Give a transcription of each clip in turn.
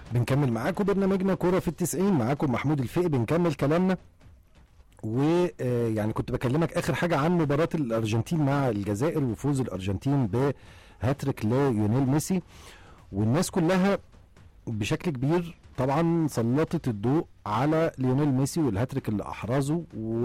بنكمل معاكم برنامجنا كرة في التسعين معاكم محمود الفقي بنكمل كلامنا ويعني كنت بكلمك اخر حاجة عن مباراة الارجنتين مع الجزائر وفوز الارجنتين بهاتريك ليونيل ميسي والناس كلها بشكل كبير طبعا سلطت الضوء على ليونيل ميسي والهاتريك اللي احرزه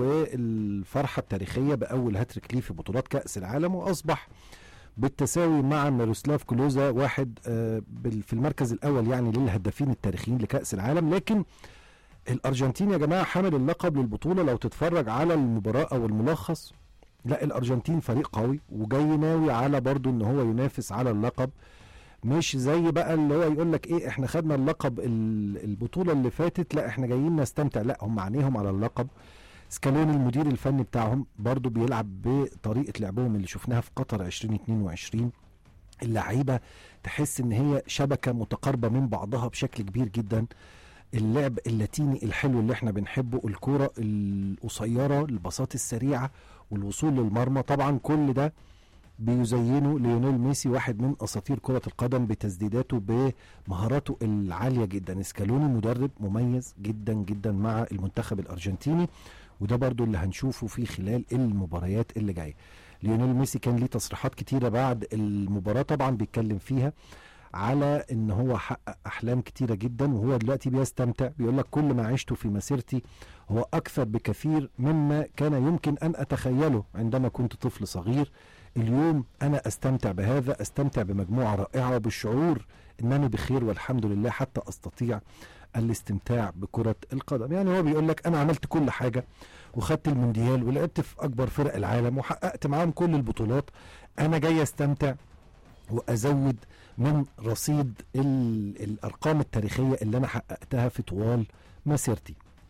والفرحة التاريخية باول هاتريك ليه في بطولات كأس العالم واصبح بالتساوي مع ميروسلاف كلوزا واحد آه، بال- في المركز الاول يعني للهدافين التاريخيين لكاس العالم لكن الارجنتين يا جماعه حامل اللقب للبطوله لو تتفرج على المباراه او الملخص لا الارجنتين فريق قوي وجاي ناوي على برضو ان هو ينافس على اللقب مش زي بقى اللي هو يقول لك ايه احنا خدنا اللقب ال- البطوله اللي فاتت لا احنا جايين نستمتع لا هم عينيهم على اللقب سكالوني المدير الفني بتاعهم برضو بيلعب بطريقه لعبهم اللي شفناها في قطر 2022 اللعيبه تحس ان هي شبكه متقاربه من بعضها بشكل كبير جدا اللعب اللاتيني الحلو اللي احنا بنحبه الكرة القصيرة البساط السريعة والوصول للمرمى طبعا كل ده بيزينه ليونيل ميسي واحد من اساطير كرة القدم بتسديداته بمهاراته العالية جدا اسكالوني مدرب مميز جدا جدا مع المنتخب الارجنتيني وده برضو اللي هنشوفه في خلال المباريات اللي جايه ليونيل ميسي كان ليه تصريحات كتيرة بعد المباراة طبعا بيتكلم فيها على ان هو حقق احلام كتيره جدا وهو دلوقتي بيستمتع بيقول لك كل ما عشته في مسيرتي هو اكثر بكثير مما كان يمكن ان اتخيله عندما كنت طفل صغير اليوم انا استمتع بهذا استمتع بمجموعه رائعه وبالشعور انني بخير والحمد لله حتى استطيع الاستمتاع بكره القدم يعني هو بيقول لك انا عملت كل حاجه وخدت المونديال ولعبت في اكبر فرق العالم وحققت معاهم كل البطولات انا جاي استمتع وازود من رصيد ال- الارقام التاريخيه اللي انا حققتها في طوال مسيرتي.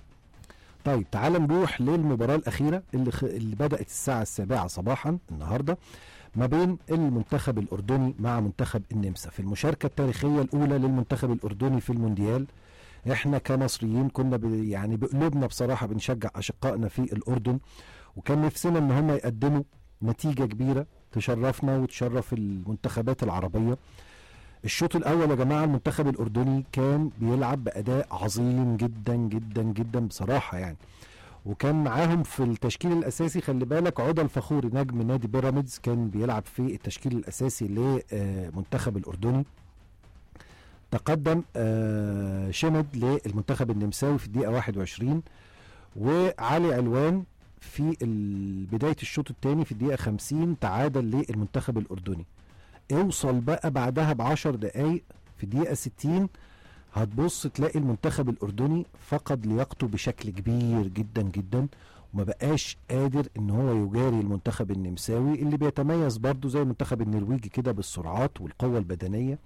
طيب تعال نروح للمباراه الاخيره اللي خ... اللي بدات الساعه السابعه صباحا النهارده ما بين المنتخب الاردني مع منتخب النمسا في المشاركه التاريخيه الاولى للمنتخب الاردني في المونديال احنا كمصريين كنا ب... يعني بقلوبنا بصراحه بنشجع اشقائنا في الاردن وكان نفسنا ان هم يقدموا نتيجه كبيره تشرفنا وتشرف المنتخبات العربيه الشوط الاول يا جماعه المنتخب الاردني كان بيلعب باداء عظيم جدا جدا جدا بصراحه يعني وكان معاهم في التشكيل الاساسي خلي بالك عودة الفخوري نجم نادي بيراميدز كان بيلعب في التشكيل الاساسي للمنتخب الاردني تقدم آه، شمد للمنتخب النمساوي في الدقيقه 21 وعلي علوان في ال- بدايه الشوط الثاني في الدقيقه 50 تعادل للمنتخب الاردني اوصل بقى بعدها بعشر دقايق في الدقيقة 60 هتبص تلاقي المنتخب الأردني فقد لياقته بشكل كبير جدا جدا وما بقاش قادر ان هو يجاري المنتخب النمساوي اللي بيتميز برضه زي المنتخب النرويجي كده بالسرعات والقوة البدنية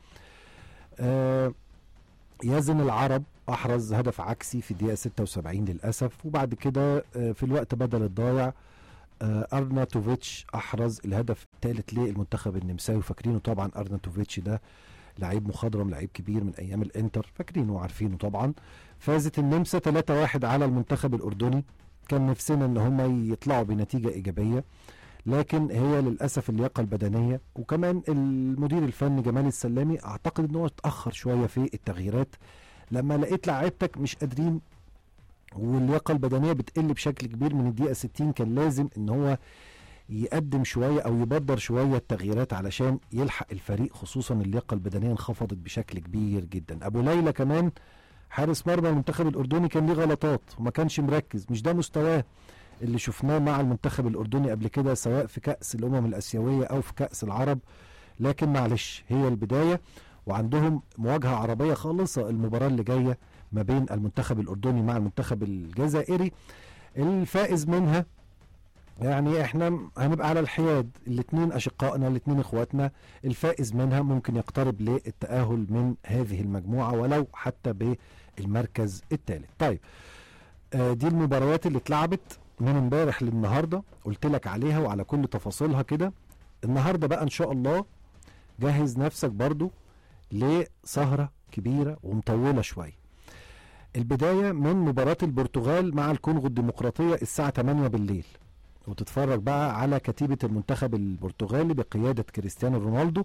آه يزن العرب احرز هدف عكسي في الدقيقة 76 للأسف وبعد كده آه في الوقت بدل الضايع آه، ارناتوفيتش احرز الهدف الثالث للمنتخب النمساوي فاكرينه طبعا ارناتوفيتش ده لعيب مخضرم لعيب كبير من ايام الانتر فاكرينه وعارفينه طبعا فازت النمسا 3-1 على المنتخب الاردني كان نفسنا ان هم يطلعوا بنتيجه ايجابيه لكن هي للاسف اللياقه البدنيه وكمان المدير الفني جمال السلامي اعتقد ان هو اتاخر شويه في التغييرات لما لقيت لعيبتك مش قادرين واللياقه البدنيه بتقل بشكل كبير من الدقيقه 60 كان لازم ان هو يقدم شويه او يبدر شويه التغييرات علشان يلحق الفريق خصوصا اللياقه البدنيه انخفضت بشكل كبير جدا ابو ليلى كمان حارس مرمى المنتخب الاردني كان ليه غلطات وما كانش مركز مش ده مستواه اللي شفناه مع المنتخب الاردني قبل كده سواء في كاس الامم الاسيويه او في كاس العرب لكن معلش هي البدايه وعندهم مواجهه عربيه خالصه المباراه اللي جايه ما بين المنتخب الاردني مع المنتخب الجزائري الفائز منها يعني احنا هنبقى على الحياد الاثنين اشقائنا الاثنين اخواتنا الفائز منها ممكن يقترب للتاهل من هذه المجموعه ولو حتى بالمركز الثالث طيب آه دي المباريات اللي اتلعبت من امبارح للنهارده قلت لك عليها وعلى كل تفاصيلها كده النهارده بقى ان شاء الله جهز نفسك برضو لسهره كبيره ومطوله شويه البدايه من مباراه البرتغال مع الكونغو الديمقراطيه الساعه 8 بالليل وتتفرج بقى على كتيبة المنتخب البرتغالي بقيادة كريستيانو رونالدو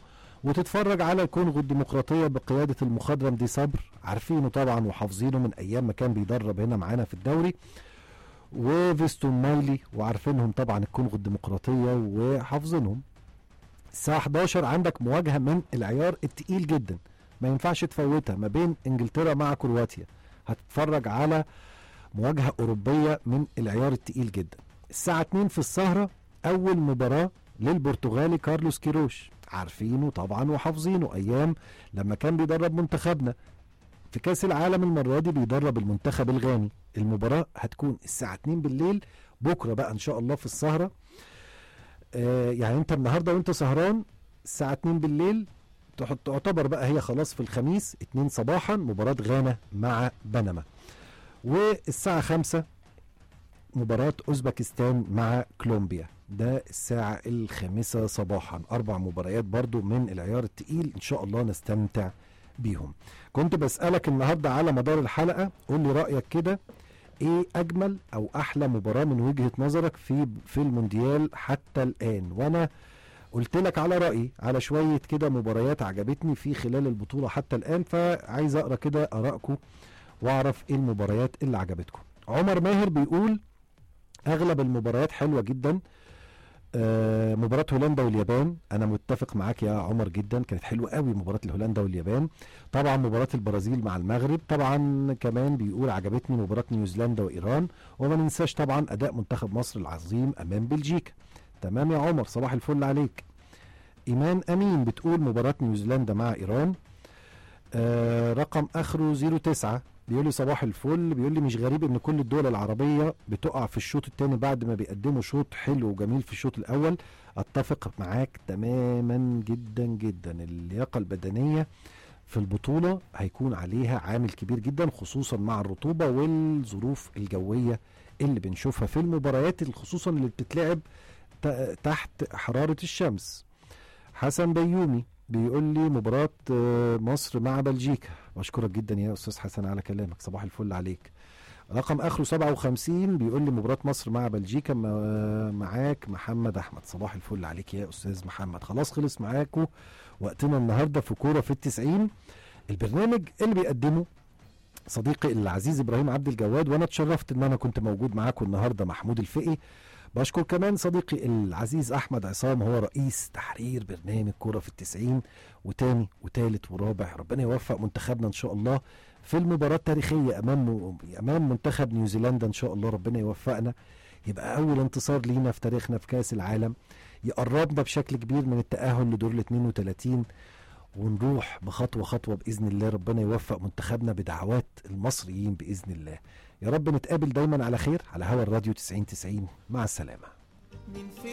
وتتفرج على الكونغو الديمقراطيه بقياده المخضرم دي صبر عارفينه طبعا وحافظينه من ايام ما كان بيدرب هنا معانا في الدوري وفيستون مايلي وعارفينهم طبعا الكونغو الديمقراطيه وحافظينهم الساعه 11 عندك مواجهه من العيار التقيل جدا ما ينفعش تفوتها ما بين انجلترا مع كرواتيا هتتفرج على مواجهه اوروبيه من العيار التقيل جدا الساعه 2 في السهره اول مباراه للبرتغالي كارلوس كيروش عارفينه طبعا وحافظينه ايام لما كان بيدرب منتخبنا في كاس العالم المره دي بيدرب المنتخب الغاني المباراه هتكون الساعه 2 بالليل بكره بقى ان شاء الله في السهره آه يعني انت النهارده وانت سهران الساعه 2 بالليل تح- تعتبر بقى هي خلاص في الخميس 2 صباحا مباراه غانا مع بنما والساعه 5 مباراة أوزبكستان مع كولومبيا ده الساعة الخامسة صباحا أربع مباريات برضو من العيار التقيل إن شاء الله نستمتع بيهم كنت بسألك النهاردة على مدار الحلقة قول لي رأيك كده ايه اجمل او احلى مباراة من وجهة نظرك في في المونديال حتى الان وانا قلت لك على رأيي على شوية كده مباريات عجبتني في خلال البطولة حتى الان فعايز اقرا كده ارائكم واعرف ايه المباريات اللي عجبتكم عمر ماهر بيقول اغلب المباريات حلوه جدا آه مباراة هولندا واليابان انا متفق معاك يا عمر جدا كانت حلوه قوي مباراة الهولندا واليابان طبعا مباراة البرازيل مع المغرب طبعا كمان بيقول عجبتني مباراة نيوزيلندا وايران وما ننساش طبعا اداء منتخب مصر العظيم امام بلجيكا تمام يا عمر صباح الفل عليك ايمان امين بتقول مباراة نيوزيلندا مع ايران آه رقم اخره 09 بيقول لي صباح الفل بيقول لي مش غريب ان كل الدول العربيه بتقع في الشوط الثاني بعد ما بيقدموا شوط حلو وجميل في الشوط الاول اتفق معاك تماما جدا جدا اللياقه البدنيه في البطوله هيكون عليها عامل كبير جدا خصوصا مع الرطوبه والظروف الجويه اللي بنشوفها في المباريات خصوصا اللي بتتلعب ت- تحت حراره الشمس حسن بيومي بيقول لي مباراة آه، مصر مع بلجيكا بشكرك جدا يا أستاذ حسن على كلامك صباح الفل عليك رقم آخره 57 بيقول لي مباراة مصر مع بلجيكا ما- معاك محمد أحمد صباح الفل عليك يا أستاذ محمد خلاص خلص معاكم وقتنا النهاردة في كورة في التسعين البرنامج اللي بيقدمه صديقي العزيز إبراهيم عبد الجواد وأنا اتشرفت إن أنا كنت موجود معاكم النهاردة محمود الفقي بشكر كمان صديقي العزيز احمد عصام هو رئيس تحرير برنامج كوره في التسعين وتاني وتالت ورابع ربنا يوفق منتخبنا ان شاء الله في المباراه التاريخيه امام امام منتخب نيوزيلندا ان شاء الله ربنا يوفقنا يبقى اول انتصار لينا في تاريخنا في كاس العالم يقربنا بشكل كبير من التاهل لدور ال 32 ونروح بخطوه خطوه باذن الله ربنا يوفق منتخبنا بدعوات المصريين باذن الله يا رب نتقابل دايما على خير على هوا الراديو 90 90 مع السلامه مين في